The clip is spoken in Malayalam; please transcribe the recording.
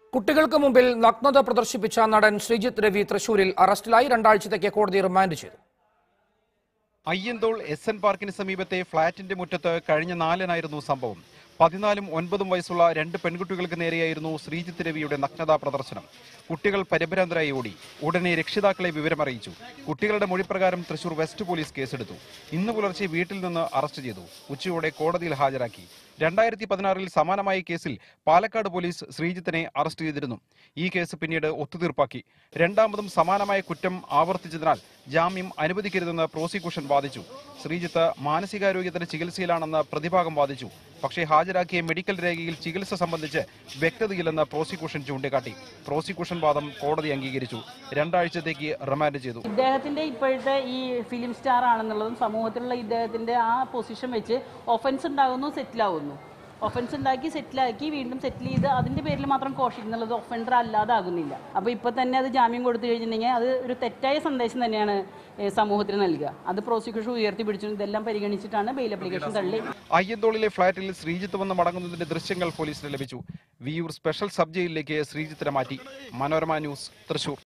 കുട്ടികൾക്ക് മുമ്പിൽ നഗ്നത പ്രദർശിപ്പിച്ച നടൻ ശ്രീജിത്ത് രവി തൃശൂരിൽ അറസ്റ്റിലായി രണ്ടാഴ്ചത്തേക്ക് കോടതി റിമാൻഡ് ചെയ്തു അയ്യന്തോൾ എസ് എൻ പാർക്കിന് സമീപത്തെ ഫ്ളാറ്റിന്റെ മുറ്റത്ത് കഴിഞ്ഞ നാലിനായിരുന്നു സംഭവം പതിനാലും ഒൻപതും വയസ്സുള്ള രണ്ട് പെൺകുട്ടികൾക്ക് നേരെയായിരുന്നു ശ്രീജിത്ത് രവിയുടെ നഗ്നതാ പ്രദർശനം കുട്ടികൾ പരിഭ്രാന്തരായി ഓടി ഉടനെ രക്ഷിതാക്കളെ വിവരമറിയിച്ചു കുട്ടികളുടെ മൊഴിപ്രകാരം തൃശൂർ വെസ്റ്റ് പോലീസ് കേസെടുത്തു ഇന്ന് പുലർച്ചെ വീട്ടിൽ നിന്ന് അറസ്റ്റ് ചെയ്തു ഉച്ചയോടെ കോടതിയിൽ ഹാജരാക്കി രണ്ടായിരത്തി പതിനാറിൽ സമാനമായ കേസിൽ പാലക്കാട് പോലീസ് ശ്രീജിത്തിനെ അറസ്റ്റ് ചെയ്തിരുന്നു ഈ കേസ് പിന്നീട് ഒത്തുതീർപ്പാക്കി രണ്ടാമതും സമാനമായ കുറ്റം ആവർത്തിച്ചതിനാൽ ജാമ്യം അനുവദിക്കരുതെന്ന് പ്രോസിക്യൂഷൻ വാദിച്ചു ശ്രീജിത്ത് മാനസികാരോഗ്യത്തിന് ചികിത്സയിലാണെന്ന് പ്രതിഭാഗം വാദിച്ചു പക്ഷേ ഹാജരാക്കിയ മെഡിക്കൽ രേഖയിൽ ചികിത്സ സംബന്ധിച്ച് വ്യക്തതയില്ലെന്ന് പ്രോസിക്യൂഷൻ ചൂണ്ടിക്കാട്ടി പ്രോസിക്യൂഷൻ വാദം കോടതി അംഗീകരിച്ചു രണ്ടാഴ്ചത്തേക്ക് റിമാൻഡ് ചെയ്തു ഇദ്ദേഹത്തിന്റെ ഇപ്പോഴത്തെ ഈ ഫിലിം സ്റ്റാർ ആണെന്നുള്ളതും സമൂഹത്തിലുള്ള ഇദ്ദേഹത്തിന്റെ ആ പൊസിഷൻ വെച്ച് ഒഫൻസ് ഉണ്ടാകുന്നു സെറ്റിൽ ആകുന്നു ഒഫൻസ് ഉണ്ടാക്കി സെറ്റിലാക്കി വീണ്ടും സെറ്റിൽ ചെയ്ത് അതിന്റെ പേരിൽ മാത്രം കോഷിക്കുന്നുള്ളത് ഒഫൻഡർ അല്ലാതാകുന്നില്ല അപ്പോൾ ഇപ്പോൾ തന്നെ അത് ജാമ്യം കൊടുത്തു കഴിഞ്ഞിട്ടുണ്ടെങ്കിൽ അത് ഒരു തെറ്റായ സന്ദേശം തന്നെയാണ് ഏഹ്, സമൂഹത്തിന് നൽകുക അത് പ്രോസിക്യൂഷൻ ഉയർത്തി പിടിച്ചു ഇതെല്ലാം പരിഗണിച്ചിട്ടാണ് ബെയിൽ അപ്ലിക്കേഷൻ തള്ളി അയ്യന്തോളിലെ ഫ്ളാറ്റിൽ ശ്രീജിത്ത് വന്ന് മടങ്ങുന്നതിന്റെ ദൃശ്യങ്ങൾ പോലീസിന് ലഭിച്ചു വിയൂർ സ്പെഷ്യൽ സബ് ജയിലിലേക്ക് ശ്രീജിത്തിനെ മാറ്റി മനോരമ ന്യൂസ് തൃശൂർ